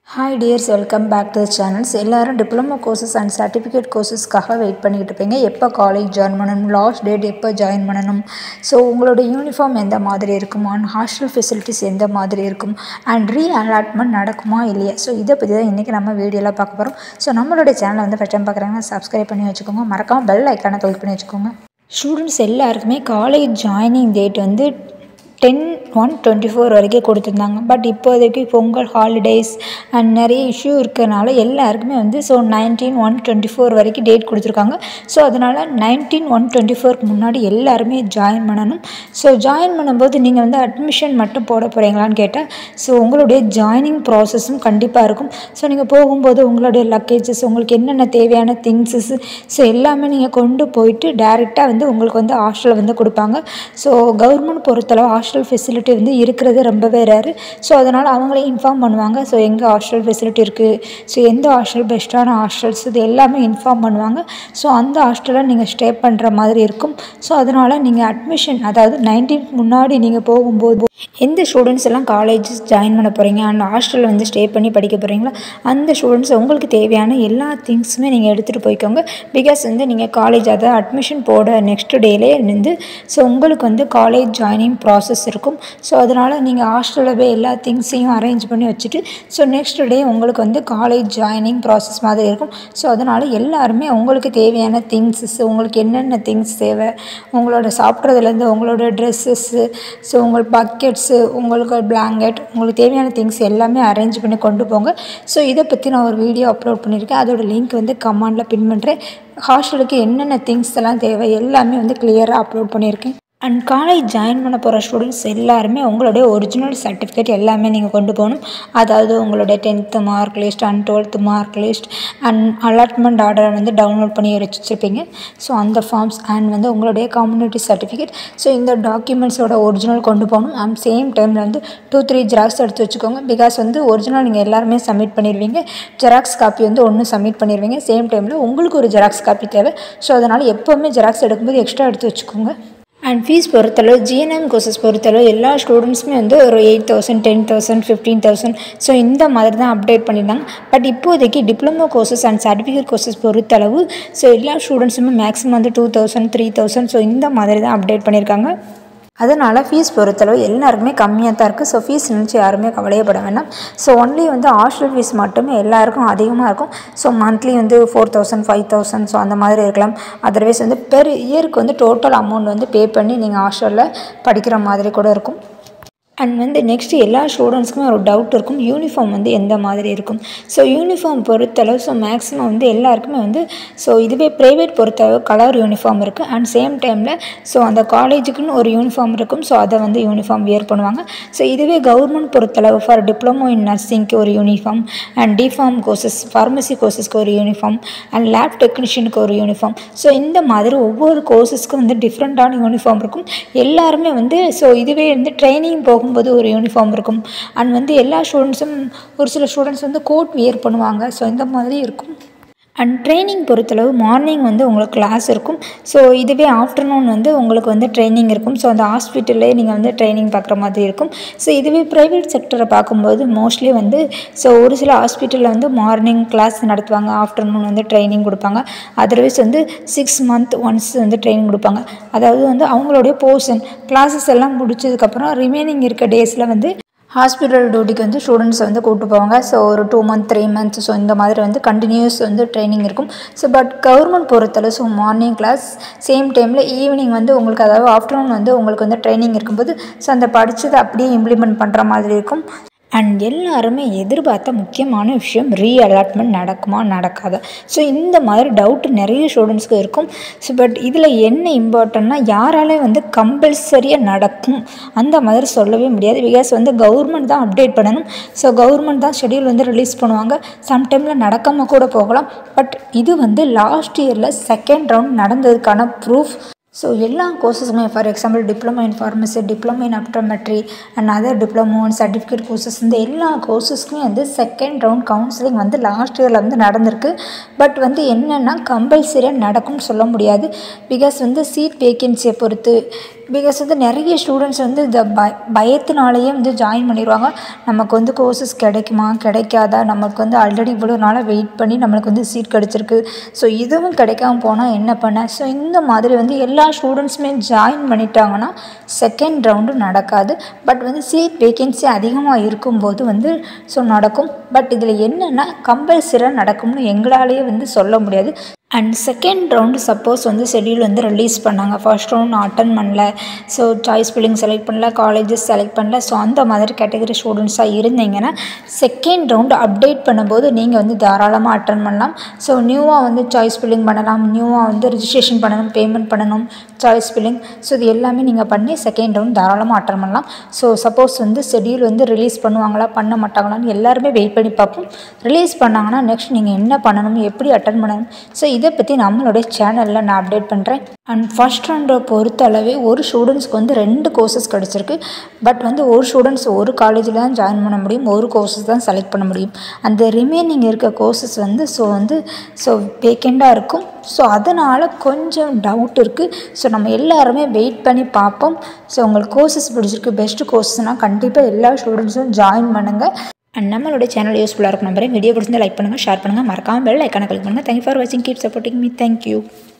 hi dears welcome back to the channels எல்லாரும் diploma courses and certificate கோர்சஸ்க்காக wait பண்ணிக்கிட்டு இருப்பீங்க எப்போ காலேஜ் ஜாயின் பண்ணணும் லாஸ்ட் டேட் எப்போ ஜாயின் பண்ணணும் ஸோ உங்களோட யூனிஃபார்ம் எந்த மாதிரி இருக்கும் அண்ட் ஹாஸ்டல் ஃபெசிலிட்டிஸ் எந்த மாதிரி இருக்கும் அண்ட் ரீ அலாட்மெண்ட் நடக்குமா இல்லையா ஸோ இதை பற்றி தான் இன்றைக்கி நம்ம வீடியோவில் பார்க்க போகிறோம் ஸோ நம்மளோட சேனலை வந்து ஃபஸ்ட் டைம் பார்க்குறாங்கன்னா சப்ஸ்கிரைப் பண்ணி வச்சுக்கோங்க மறக்காமல் பெல் ஐக்கானை கிளிக் பண்ணி வச்சுக்கோங்க ஸ்டூடெண்ட்ஸ் எல்லாருக்குமே காலேஜ் ஜாயினிங் டேட் வந்து டென் ஒன் டுவெண்ட்டி ஃபோர் வரைக்கும் கொடுத்துருந்தாங்க பட் இப்போதைக்கு பொங்கல் ஹாலிடேஸ் அண்ட் நிறைய இஷ்யூ இருக்கிறனால எல்லாருக்குமே வந்து so nineteen one twenty four வரைக்கும் டேட் கொடுத்துருக்காங்க ஸோ அதனால் நைன்டீன் ஒன் டுவெண்ட்டி ஃபோருக்கு முன்னாடி எல்லாருமே ஜாயின் பண்ணணும் ஸோ ஜாயின் பண்ணும்போது நீங்கள் வந்து அட்மிஷன் மட்டும் போட போகிறீங்களான்னு கேட்டால் ஸோ உங்களுடைய ஜாயினிங் ப்ராசஸும் கண்டிப்பாக இருக்கும் ஸோ நீங்கள் போகும்போது உங்களுடைய லக்கேஜஸ் உங்களுக்கு என்னென்ன தேவையான திங்ஸஸ் ஸோ எல்லாமே நீங்கள் கொண்டு போயிட்டு டேரெக்டாக வந்து உங்களுக்கு வந்து ஹாஸ்டலில் வந்து கொடுப்பாங்க ஸோ கவர்மெண்ட் பொறுத்தளவு ஹாஸ்டல் ஃபெசிலிட்டி வந்து இருக்கிறது ரொம்பவே ரேரு ஸோ அதனால் அவங்களே இன்ஃபார்ம் பண்ணுவாங்க ஸோ எங்கே ஹாஸ்டல் ஃபெசிலிட்டி இருக்குது ஸோ எந்த ஹாஸ்டல் பெஸ்ட்டான ஹாஸ்டல்ஸ் இது எல்லாமே இன்ஃபார்ம் பண்ணுவாங்க ஸோ அந்த ஹாஸ்டலில் நீங்கள் ஸ்டே பண்ணுற மாதிரி இருக்கும் ஸோ அதனால் நீங்கள் அட்மிஷன் அதாவது நைன்டீன் முன்னாடி நீங்கள் போகும்போது எந்த ஸ்டூடெண்ட்ஸ் எல்லாம் காலேஜ் ஜாயின் பண்ண போகிறீங்க அண்ட் ஹாஸ்டலில் வந்து ஸ்டே பண்ணி படிக்க போகிறீங்களோ அந்த ஸ்டூடெண்ட்ஸ் உங்களுக்கு தேவையான எல்லா திங்ஸுமே நீங்கள் எடுத்துகிட்டு போய்க்கோங்க பிகாஸ் வந்து நீங்கள் காலேஜ் அதாவது அட்மிஷன் போட நெக்ஸ்ட் டேலே இருந்து ஸோ உங்களுக்கு வந்து காலேஜ் ஜாயினிங் ப்ராசஸ் இருக்கும் ஸோ அதனால் நீங்கள் ஹாஸ்டலில் போய் எல்லா திங்ஸையும் அரேஞ்ச் பண்ணி வச்சுட்டு ஸோ நெக்ஸ்ட் டே உங்களுக்கு வந்து காலேஜ் ஜாயினிங் ப்ராசஸ் மாதிரி இருக்கும் ஸோ அதனால் எல்லாருமே உங்களுக்கு தேவையான திங்ஸஸ் உங்களுக்கு என்னென்ன திங்ஸ் தேவை உங்களோட சாப்பிட்றதுலேருந்து உங்களோட ட்ரெஸ்ஸஸ்ஸு ஸோ உங்கள் பக்கெட்ஸு உங்களுக்கு பிளாங்கெட் உங்களுக்கு தேவையான திங்ஸ் எல்லாமே அரேஞ்ச் பண்ணி கொண்டு போங்க ஸோ இதை பற்றி நான் ஒரு வீடியோ அப்லோட் பண்ணியிருக்கேன் அதோட லிங்க் வந்து கமெண்டில் பின் பண்ணுறேன் ஹாஸ்டலுக்கு என்னென்ன திங்ஸ் எல்லாம் தேவை எல்லாமே வந்து கிளியராக அப்லோட் பண்ணியிருக்கேன் அண்ட் காலேஜ் ஜாயின் பண்ண போகிற ஸ்டூடெண்ட்ஸ் எல்லாருமே உங்களுடைய ஒரிஜினல் சர்டிஃபிகேட் எல்லாமே நீங்கள் கொண்டு போகணும் அதாவது உங்களுடைய tenth mark list and twelfth mark list and allotment ஆர்டரை வந்து டவுன்லோட் பண்ணி வச்சுருப்பீங்க ஸோ அந்த ஃபார்ம்ஸ் அண்ட் வந்து உங்களுடைய கம்யூனிட்டி சர்டிஃபிகேட் ஸோ இந்த டாக்குமெண்ட்ஸோட ஒரிஜினல் கொண்டு போகணும் அண்ட் சேம் டைமில் வந்து டூ த்ரீ ஜெராக்ஸ் எடுத்து வச்சுக்கோங்க பிகாஸ் வந்து ஒரிஜினல் நீங்கள் எல்லாருமே சப்மிட் பண்ணிடுவீங்க ஜெராக்ஸ் காப்பி வந்து ஒன்று சப்மிட் பண்ணிடுவீங்க சேம் டைமில் உங்களுக்கு ஒரு ஜெராக்ஸ் காப்பி தேவை ஸோ அதனால் எப்போவுமே ஜெராக்ஸ் எடுக்கும்போது எக்ஸ்ட்ரா எடுத்து வச்சுக்கோங்க அண்ட் ஃபீஸ் பொறுத்தளவு ஜிஎன்எம் கோர்சஸ் பொறுத்தளவு எல்லா ஸ்டூடெண்ட்ஸுமே வந்து ஒரு eight thousand ten thousand fifteen thousand so இந்த மாதிரி தான் அப்டேட் பண்ணியிருந்தாங்க பட் இப்போதைக்கு diploma courses and certificate courses பொறுத்தளவு ஸோ எல்லா ஸ்டூடெண்ட்ஸுமே மேக்ஸிமம் வந்து two thousand three thousand so இந்த மாதிரி தான் அப்டேட் பண்ணியிருக்காங்க அதனால் ஃபீஸ் பொறுத்தளவு எல்லாருக்குமே கம்மியாக தான் இருக்குது ஸோ ஃபீஸ் நினச்சி யாருமே கவலையப்பட வேண்டாம் ஸோ ஒன்லி வந்து ஹாஸ்டல் ஃபீஸ் மட்டுமே எல்லாருக்கும் அதிகமாக இருக்கும் ஸோ மந்த்லி வந்து four thousand five thousand so அந்த மாதிரி இருக்கலாம் அதர்வைஸ் வந்து பெர் இயருக்கு வந்து டோட்டல் அமௌண்ட் வந்து பே பண்ணி நீங்கள் ஹாஸ்டலில் படிக்கிற மாதிரி கூட இருக்கும் அண்ட் வந்து நெக்ஸ்ட்டு எல்லா ஸ்டூடெண்ட்ஸ்க்குமே ஒரு டவுட் இருக்கும் யூனிஃபார்ம் வந்து எந்த மாதிரி இருக்கும் ஸோ யூனிஃபார்ம் பொறுத்தளவு ஸோ மேக்ஸிமம் வந்து எல்லாருக்குமே வந்து ஸோ இதுவே ப்ரைவேட் பொறுத்தளவு கலர் யூனிஃபார்ம் இருக்குது அண்ட் சேம் டைமில் ஸோ அந்த காலேஜுக்குன்னு ஒரு யூனிஃபார்ம் இருக்கும் ஸோ அதை வந்து யூனிஃபார்ம் வியர் பண்ணுவாங்க ஸோ இதுவே கவர்மெண்ட் பொறுத்தளவு ஃபார் டிப்ளமோ இன் நர்சிங்க்கு ஒரு uniform and D Pharm courses pharmacy கோர்சஸ்க்கு ஒரு யூனிஃபார்ம் அண்ட் லேப் டெக்னீஷியனுக்கு ஒரு யூனிஃபார்ம் ஸோ இந்த மாதிரி ஒவ்வொரு கோர்சஸ்க்கும் வந்து டிஃப்ரெண்ட்டான யூனிஃபார்ம் இருக்கும் எல்லாருமே வந்து ஸோ இதுவே வந்து ட்ரைனிங் போகும் போகும்போது ஒரு யூனிஃபார்ம் இருக்கும் அண்ட் வந்து எல்லா ஸ்டூடெண்ட்ஸும் ஒரு சில ஸ்டூடெண்ட்ஸ் வந்து கோட் வியர் பண்ணுவாங்க ஸோ இந்த மாதிரி இருக்கும் அண்ட் ட்ரைனிங் பொறுத்தளவு மார்னிங் வந்து உங்களுக்கு கிளாஸ் இருக்கும் ஸோ இதுவே ஆஃப்டர்நூன் வந்து உங்களுக்கு வந்து ட்ரைனிங் இருக்கும் ஸோ அந்த ஹாஸ்பிட்டல்லே நீங்கள் வந்து ட்ரைனிங் பார்க்குற மாதிரி இருக்கும் ஸோ இதுவே ப்ரைவேட் செக்டரை பார்க்கும்போது மோஸ்ட்லி வந்து ஸோ ஒரு சில ஹாஸ்பிட்டலில் வந்து மார்னிங் கிளாஸ் நடத்துவாங்க ஆஃப்டர்நூன் வந்து ட்ரைனிங் கொடுப்பாங்க அதர்வைஸ் வந்து சிக்ஸ் மந்த் ஒன்ஸ் வந்து ட்ரைனிங் கொடுப்பாங்க அதாவது வந்து அவங்களுடைய போர்ஷன் கிளாஸஸ் எல்லாம் முடிச்சதுக்கப்புறம் ரிமைனிங் இருக்க டேஸில் வந்து ஹாஸ்பிட்டல் டியூட்டிக்கு வந்து ஸ்டூடெண்ட்ஸ் வந்து கூப்பிட்டு போவாங்க ஸோ ஒரு two month three months so இந்த மாதிரி வந்து கண்டினியூஸ் வந்து ட்ரைனிங் இருக்கும் ஸோ பட் கவர்மெண்ட் பொறுத்தளவு ஸோ மார்னிங் கிளாஸ் சேம் டைமில் ஈவினிங் வந்து உங்களுக்கு அதாவது ஆஃப்டர்நூன் வந்து உங்களுக்கு வந்து ட்ரைனிங் இருக்கும்போது ஸோ அந்த படித்ததை அப்படியே இம்ப்ளிமெண்ட் பண்ணுற மாதிரி இருக்கும் அண்ட் எல்லாருமே எதிர்பார்த்த முக்கியமான விஷயம் ரீ அலாட்மெண்ட் நடக்குமா நடக்காதா ஸோ இந்த மாதிரி டவுட் நிறைய ஸ்டூடெண்ட்ஸ்க்கு இருக்கும் ஸோ பட் இதில் என்ன இம்பார்ட்டன்னா யாராலே வந்து கம்பல்சரியாக நடக்கும் அந்த மாதிரி சொல்லவே முடியாது பிகாஸ் வந்து கவர்மெண்ட் தான் அப்டேட் பண்ணணும் ஸோ கவர்மெண்ட் தான் ஷெடியூல் வந்து ரிலீஸ் பண்ணுவாங்க சம்டைமில் நடக்காமல் கூட போகலாம் பட் இது வந்து லாஸ்ட் இயரில் செகண்ட் ரவுண்ட் நடந்ததுக்கான ப்ரூஃப் ஸோ எல்லா கோர்சஸுமே for example diploma in pharmacy diploma in optometry and other diploma and certificate courses இந்த எல்லா கோர்சஸ்க்குமே வந்து செகண்ட் ரவுண்ட் கவுன்சிலிங் வந்து லாஸ்ட் இயரில் வந்து நடந்திருக்கு பட் வந்து என்னென்னா கம்பல்சரியாக நடக்கும்னு சொல்ல முடியாது பிகாஸ் வந்து சீட் வேக்கன்சியை பொறுத்து பிகாஸ் வந்து நிறைய ஸ்டூடெண்ட்ஸ் வந்து இந்த பய பயத்தினாலேயே வந்து ஜாயின் பண்ணிடுவாங்க நமக்கு வந்து கோர்சஸ் கிடைக்குமா கிடைக்காதா நமக்கு வந்து ஆல்ரெடி இவ்வளோ நாளாக வெயிட் பண்ணி நம்மளுக்கு வந்து சீட் கிடச்சிருக்கு ஸோ இதுவும் கிடைக்காம போனால் என்ன பண்ண ஸோ இந்த மாதிரி வந்து எல்லா ஸ்டூடெண்ட்ஸுமே ஜாயின் பண்ணிட்டாங்கன்னா செகண்ட் ரவுண்டு நடக்காது பட் வந்து சீட் வேகன்சி அதிகமாக இருக்கும்போது வந்து ஸோ நடக்கும் பட் இதில் என்னென்னா கம்பல்சரியாக நடக்கும்னு எங்களாலேயே வந்து சொல்ல முடியாது அண்ட் செகண்ட் ரவுண்டு சப்போஸ் வந்து ஷெட்யூல் வந்து ரிலீஸ் பண்ணாங்க ஃபர்ஸ்ட் ரவுண்ட் நான் அட்டன் பண்ணல ஸோ சாய்ஸ் பில்லிங் செலக்ட் பண்ணல காலேஜஸ் செலக்ட் பண்ணல ஸோ அந்த மாதிரி கேட்டகரி ஸ்டூடெண்ட்ஸாக இருந்தீங்கன்னா செகண்ட் ரவுண்டு அப்டேட் பண்ணும்போது நீங்கள் வந்து தாராளமாக அட்டன் பண்ணலாம் ஸோ நியூவாக வந்து சாய்ஸ் பில்லிங் பண்ணலாம் நியூவாக வந்து ரிஜிஸ்ட்ரேஷன் பண்ணணும் பேமெண்ட் பண்ணணும் சாய்ஸ் பில்லிங் ஸோ இது எல்லாமே நீங்கள் பண்ணி செகண்ட் ரவுண்ட் தாராளமாக அட்டன் பண்ணலாம் ஸோ சப்போஸ் வந்து ஷெட்யூல் வந்து ரிலீஸ் பண்ணுவாங்களா பண்ண மாட்டாங்களான்னு எல்லாருமே வெயிட் பண்ணி பார்ப்போம் ரிலீஸ் பண்ணாங்கன்னா நெக்ஸ்ட் நீங்கள் என்ன பண்ணணும் எப்படி அட்டன் பண்ணணும் ஸோ இதை பற்றி நம்மளுடைய சேனலில் நான் அப்டேட் பண்ணுறேன் அண்ட் ஃபஸ்ட் ரவுண்டை பொறுத்தளவே ஒரு ஸ்டூடெண்ட்ஸ்க்கு வந்து ரெண்டு கோர்சஸ் கிடச்சிருக்கு பட் வந்து ஒரு ஸ்டூடெண்ட்ஸ் ஒரு காலேஜில் தான் ஜாயின் பண்ண முடியும் ஒரு கோர்சஸ் தான் செலக்ட் பண்ண முடியும் அந்த ரிமைனிங் இருக்க கோர்சஸ் வந்து ஸோ வந்து ஸோ வேக்கெண்டாக இருக்கும் ஸோ அதனால் கொஞ்சம் டவுட் இருக்குது ஸோ நம்ம எல்லாருமே வெயிட் பண்ணி பார்ப்போம் ஸோ உங்களுக்கு கோர்சஸ் பிடிச்சிருக்கு பெஸ்ட்டு கோர்சஸ்னால் கண்டிப்பாக எல்லா ஸ்டூடெண்ட்ஸும் ஜாயின் பண்ணுங்கள் அண்ட் நம்மளோட சேனல் யூஸ்ஃபுல்லாக இருக்கும் நம்பரே வீடியோ பிடிச்சிருந்தா லைக் பண்ணுங்கள் ஷேர் பண்ணுங்கள் மறக்காமல் பெல் ஐக்கான கிளிக் பண்ணுங்கள் தேங்க் ஃபார் வாட்சிங் கீப் சப்போர்ட்டிங் மீ தேங்க்யூ